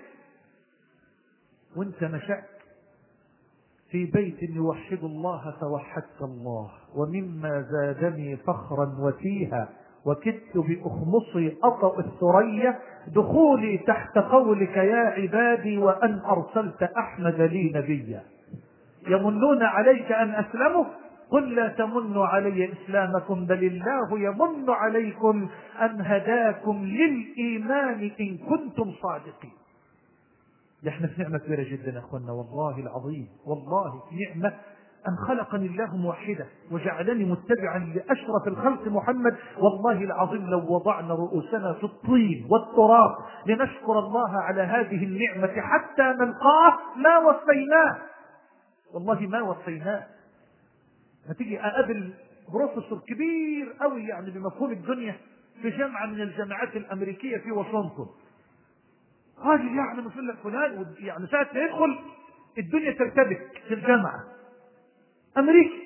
وانت نشأت في بيت يوحد الله فوحدت الله ومما زادني فخرا وتيها وكدت بأخمصي أطأ الثريا دخولي تحت قولك يا عبادي وأن أرسلت أحمد لي نبيا يمنون عليك أن أسلموا قل لا تمنوا علي إسلامكم بل الله يمن عليكم أن هداكم للإيمان إن كنتم صادقين احنا في نعمة كبيرة جدا يا أخوانا والله العظيم والله نعمة أن خلقني الله موحدا وجعلني متبعا لأشرف الخلق محمد والله العظيم لو وضعنا رؤوسنا في الطين والتراب لنشكر الله على هذه النعمة حتى نلقاه ما وفيناه والله ما وفيناه هتيجي أقابل بروفيسور كبير قوي يعني بمفهوم الدنيا في جامعة من الجامعات الأمريكية في واشنطن راجل يعني مثل لك فلان يعني ساعة ما يدخل الدنيا ترتبك في الجامعة أمريكي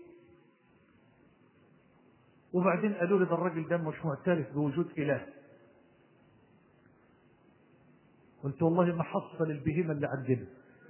وبعدين قالوا لي ده الراجل ده مش معترف بوجود إله قلت والله ما حصل البهيمة اللي عندنا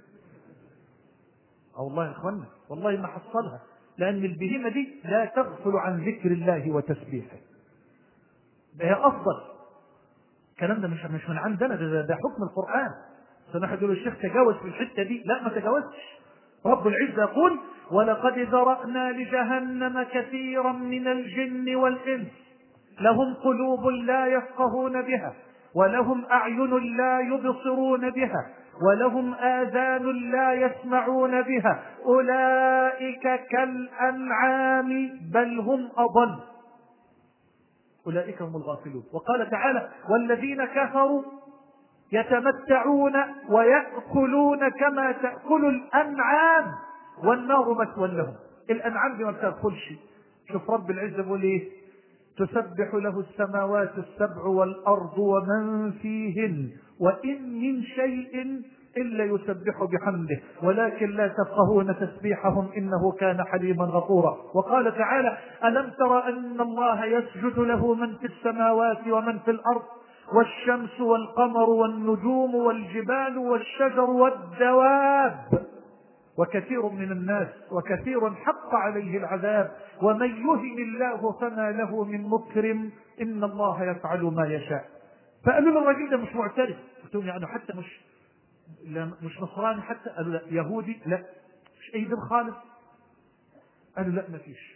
أو والله يا إخوانا والله ما حصلها لأن البهيمة دي لا تغفل عن ذكر الله وتسبيحه ده هي أفضل الكلام ده مش مش من عندنا ده, ده حكم القرآن سمح يقول الشيخ تجاوز في الحتة دي لا ما تجاوزش رب العزة يقول ولقد ذرأنا لجهنم كثيرا من الجن والإنس لهم قلوب لا يفقهون بها ولهم أعين لا يبصرون بها ولهم آذان لا يسمعون بها أولئك كالأنعام بل هم أضل أولئك هم الغافلون وقال تعالى والذين كفروا يتمتعون ويأكلون كما تأكل الأنعام والنار مثوى لهم الأنعام دي ما بتأكلش شوف رب العزة بيقول إيه تسبح له السماوات السبع والأرض ومن فيهن وإن من شيء إلا يسبح بحمده ولكن لا تفقهون تسبيحهم إنه كان حليما غفورا وقال تعالى ألم تر أن الله يسجد له من في السماوات ومن في الأرض والشمس والقمر والنجوم والجبال والشجر والدواب وكثير من الناس وكثير حق عليه العذاب ومن يهن الله فما له من مكرم إن الله يفعل ما يشاء فقالوا له الراجل ده مش معترف قلت لهم يعني حتى مش لا مش نصراني حتى قالوا لا يهودي لا مش اي دين خالص قالوا لا ما فيش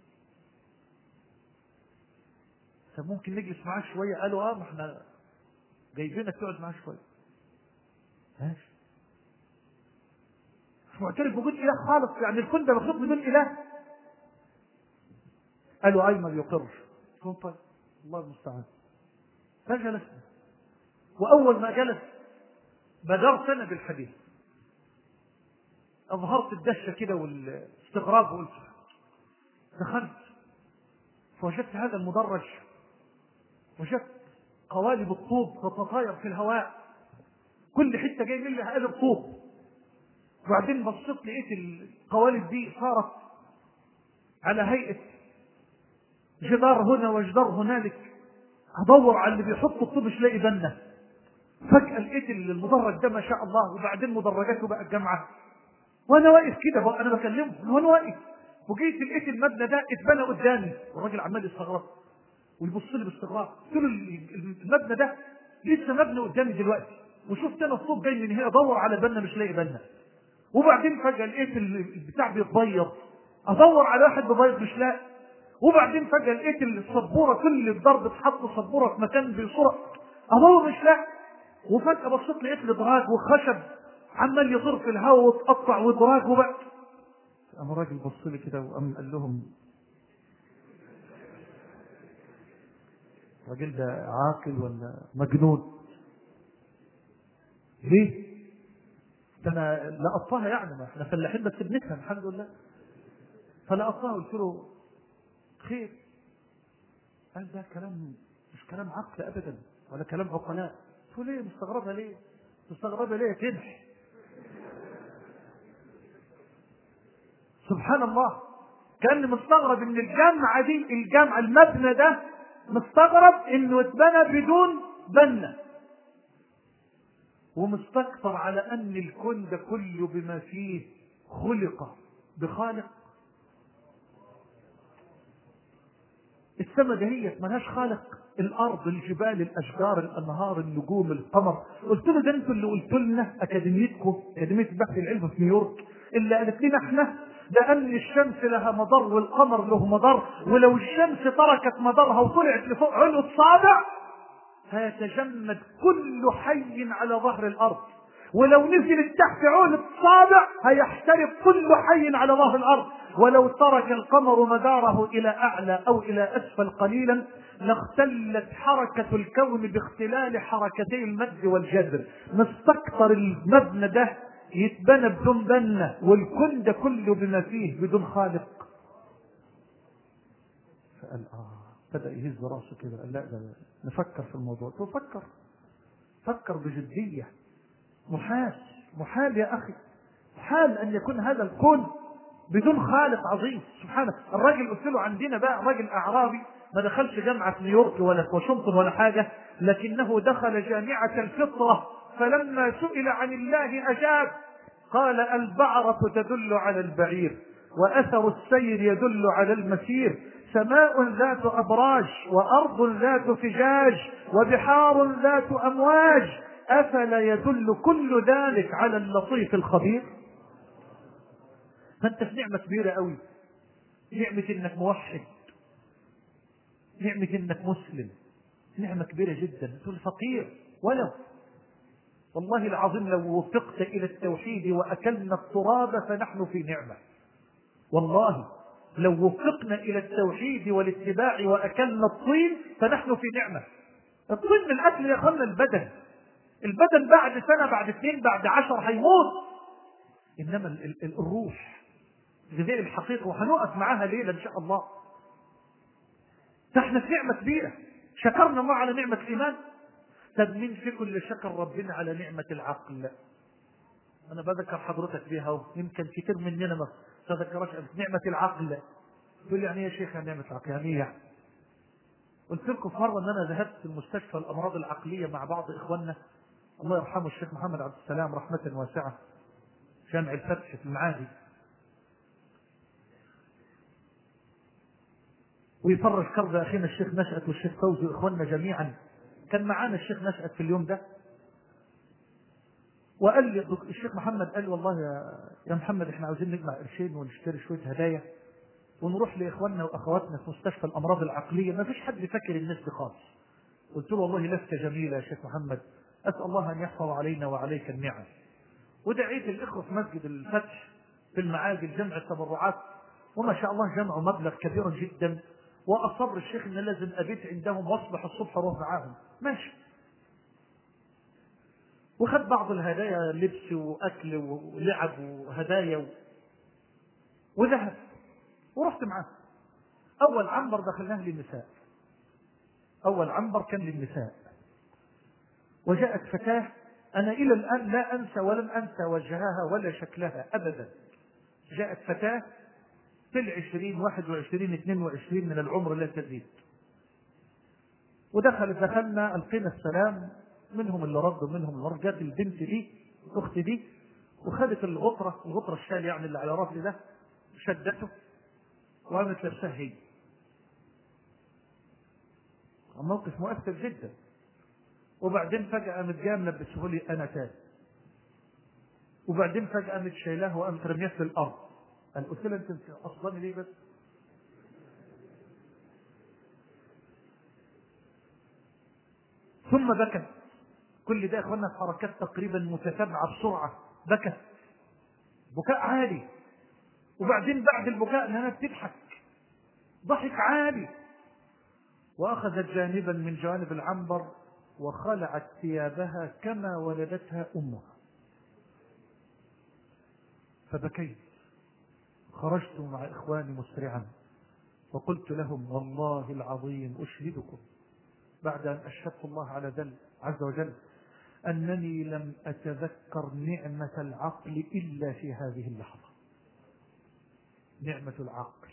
فممكن نجلس معاه شويه قالوا اه ما احنا جايبينك تقعد معاه شويه ماشي مش معترف بوجود اله خالص يعني الكون ده مخلوق بدون اله قالوا اي ما بيقرش قلت طيب الله المستعان فجلسنا واول ما جلس بدرت انا بالحديث اظهرت الدهشه كده والاستغراب وقلت دخلت فوجدت هذا المدرج وجدت قوالب الطوب تتطاير في الهواء كل حته جاي منها قالب طوب وبعدين بصيت لقيت القوالب دي صارت على هيئه جدار هنا وجدار هنالك ادور على اللي بيحط الطوب مش لاقي بنه فجأة لقيت المدرج ده ما شاء الله وبعدين مدرجاته بقى الجامعة وأنا واقف كده بقى أنا بكلمه وأنا واقف وجيت لقيت المبنى ده اتبنى قدامي والراجل عمال يستغرب ويبص لي باستغراب قلت له المبنى ده لسه مبني قدامي دلوقتي وشفت انا الصوت جاي من هنا ادور على بنا مش لاقي بنا وبعدين فجأة لقيت البتاع بيتبيض ادور على واحد بيبيض مش لاقي وبعدين فجأة لقيت السبورة كل الضرب اتحط سبورة في مكان بصورة ادور مش لاقي وفجأة بصيت لقيت الإدراج وخشب عمال يطير في الهواء وتقطع وإدراج وبقى قام الراجل بص لي كده وقام قال لهم الراجل ده عاقل ولا مجنون؟ ليه؟ ده انا لقطتها يعني ما احنا فلاحين بس بنفهم الحمد لله فلقطتها قلت له خير قال ده كلام مش كلام عقل ابدا ولا كلام عقلاء قلت ليه مستغربها ليه مستغربها ليه كده سبحان الله كان مستغرب ان الجامعة دي الجامعة المبنى ده مستغرب انه اتبنى بدون بنة ومستكثر على ان الكون ده كله بما فيه خلق بخالق السماء دهيت ملهاش خالق الارض الجبال الاشجار الانهار النجوم القمر قلت له ده انتوا اللي قلتوا لنا اكاديميتكم اكاديميه البحث العلمي في نيويورك اللي قالت لنا احنا ده ان الشمس لها مدار والقمر له مدار ولو الشمس تركت مدارها وطلعت لفوق علو الصابع هيتجمد كل حي على ظهر الارض ولو نزلت تحت عون الصابع هيحترق كل حي على ظهر الارض ولو ترك القمر مداره الى اعلى او الى اسفل قليلا لاختلت حركة الكون باختلال حركتي المد والجذر مستكتر المبنى ده يتبنى بدون بنة والكون ده كله بما فيه بدون خالق فقال اه بدأ يهز راسه كده قال لا ده نفكر في الموضوع تفكر فكر بجدية محال محال يا أخي محال أن يكون هذا الكون بدون خالق عظيم سبحانه الراجل قلت له عندنا بقى راجل أعرابي ما دخلش جامعة نيويورك ولا واشنطن ولا حاجة لكنه دخل جامعة الفطرة فلما سئل عن الله أجاب قال البعرة تدل على البعير وأثر السير يدل على المسير سماء ذات أبراج وأرض ذات فجاج وبحار ذات أمواج أفلا يدل كل ذلك على اللطيف الخبير فأنت في نعمة كبيرة قوي نعمة إنك موحد نعمة إنك مسلم نعمة كبيرة جدا تقول فقير ولو والله العظيم لو وفقت إلى التوحيد وأكلنا التراب فنحن في نعمة والله لو وفقنا إلى التوحيد والاتباع وأكلنا الطين فنحن في نعمة الطين من الأكل يا أخوانا البدن البدن بعد سنة بعد اثنين بعد عشر هيموت إنما ال- ال- الروح غذاء الحقيقة وهنقف معاها ليلة إن شاء الله فاحنا في نعمة كبيرة شكرنا الله على نعمة الإيمان طب مين فيكم اللي شكر ربنا على نعمة العقل أنا بذكر حضرتك بيها أهو. يمكن كتير مننا ما تذكرش نعمة العقل تقول لي يعني إيه يا شيخ نعمة العقل يعني إيه يعني؟ قلت لكم في مرة أن أنا ذهبت المستشفى الأمراض العقلية مع بعض إخواننا الله يرحمه الشيخ محمد عبد السلام رحمة واسعة جامع الفتح في المعادي ويفرج كرب أخينا الشيخ نشأت والشيخ فوزي وإخواننا جميعا كان معانا الشيخ نشأت في اليوم ده وقال لي الشيخ محمد قال لي والله يا, يا محمد احنا عاوزين نجمع قرشين ونشتري شوية هدايا ونروح لإخواننا وأخواتنا في مستشفى الأمراض العقلية ما فيش حد فاكر الناس دي خالص قلت له والله لفتة جميلة يا شيخ محمد أسأل الله أن يحفظ علينا وعليك النعم ودعيت الإخوة في مسجد الفتح في المعاجل جمع التبرعات وما شاء الله جمعوا مبلغ كبير جدا وأصر الشيخ أن لازم أبيت عندهم وأصبح الصبح أروح معاهم ماشي وخد بعض الهدايا لبس وأكل ولعب وهدايا و... وذهب ورحت معاه أول عنبر دخلناه للنساء أول عنبر كان للنساء وجاءت فتاة أنا إلى الآن لا أنسى ولن أنسى وجهها ولا شكلها أبدا جاءت فتاة في العشرين واحد وعشرين اثنين وعشرين من العمر لا تزيد ودخلت دخلنا ألقينا السلام منهم اللي رد ومنهم اللي رد جات البنت دي أختي دي وخدت الغطرة الغطرة الشال يعني اللي على راسي ده شدته وقامت لابسها هي موقف مؤثر جدا وبعدين فجأة قامت جايه ملبسه لي أنا تاني وبعدين فجأة قامت شايلاه وقامت رمياه في الأرض قال قلت لها أنت أصلاني ليه بس ثم بكت كل ده يا اخوانا في حركات تقريبا متتابعة بسرعة بكت بكاء عالي وبعدين بعد البكاء انها بتضحك ضحك عالي واخذت جانبا من جوانب العنبر وخلعت ثيابها كما ولدتها امها فبكيت خرجت مع اخواني مسرعا وقلت لهم والله العظيم اشهدكم بعد ان اشهدت الله على ذل عز وجل انني لم اتذكر نعمه العقل الا في هذه اللحظه نعمه العقل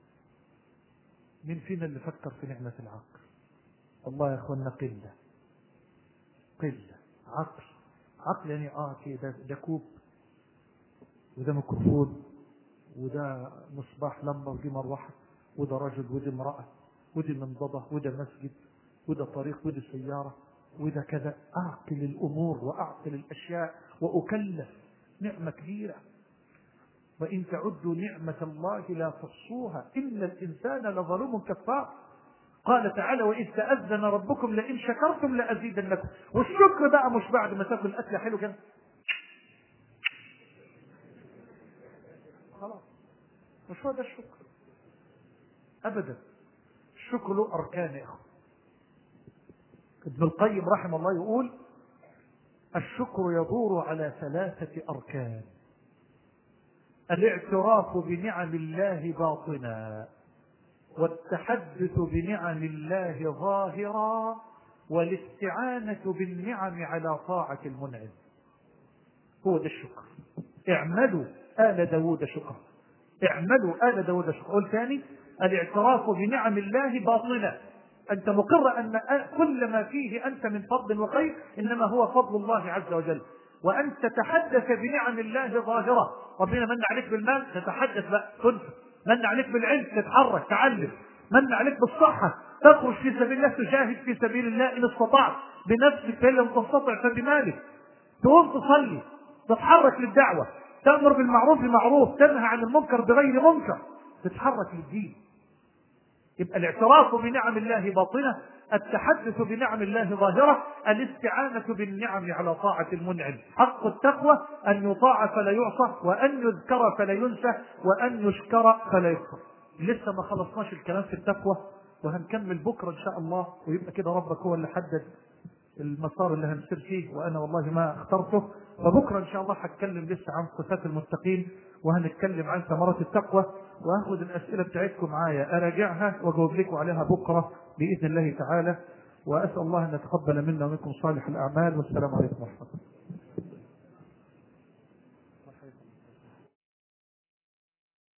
من فينا اللي فكر في نعمه العقل والله يا اخوانا قله قله عقل عقل يعني اه كده ده كوب وده ميكروفون وده مصباح لمبه ودي مروحه وده رجل ودي امراه ودي منضده وده مسجد وده طريق وده سيارة وده كذا أعقل الأمور وأعقل الأشياء وأكلف نعمة كبيرة وإن تعدوا نعمة الله لا تحصوها إن الإنسان لظلوم كفار قال تعالى وإذ تأذن ربكم لئن شكرتم لأزيدنكم والشكر بقى مش بعد ما تاكل أكل حلو كده خلاص مش هو ده الشكر أبدا الشكر له أركان يا أخو ابن القيم رحمه الله يقول الشكر يدور على ثلاثة أركان الاعتراف بنعم الله باطنا والتحدث بنعم الله ظاهرا والاستعانة بالنعم على طاعة المنعم هو ده الشكر اعملوا آل داود شكرا اعملوا آل داود شكرا قول ثاني الاعتراف بنعم الله باطنا أنت مقر أن كل ما فيه أنت من فضل وخير إنما هو فضل الله عز وجل وأن تتحدث بنعم الله ظاهرة ربنا من عليك بالمال تتحدث بقى تنفق من عليك بالعلم تتحرك تعلم من عليك بالصحة تخرج في سبيل الله تجاهد في سبيل الله إن استطعت بنفسك فإن لم تستطع فبمالك تقوم تصلي تتحرك للدعوة تأمر بالمعروف بمعروف تنهى عن المنكر بغير منكر تتحرك للدين يبقى الاعتراف بنعم الله باطنة التحدث بنعم الله ظاهرة الاستعانة بالنعم على طاعة المنعم حق التقوى أن يطاع فلا يعصى وأن يذكر فلا ينسى وأن يشكر فلا يكفر لسه ما خلصناش الكلام في التقوى وهنكمل بكرة إن شاء الله ويبقى كده ربك هو اللي حدد المسار اللي هنسير فيه وأنا والله ما اخترته فبكرة إن شاء الله هتكلم لسه عن صفات المتقين وهنتكلم عن ثمرات التقوى وهاخد الأسئلة بتاعتكم معايا أراجعها وأجاوب لكم عليها بكرة بإذن الله تعالى وأسأل الله أن يتقبل منا ومنكم صالح الأعمال والسلام عليكم ورحمة الله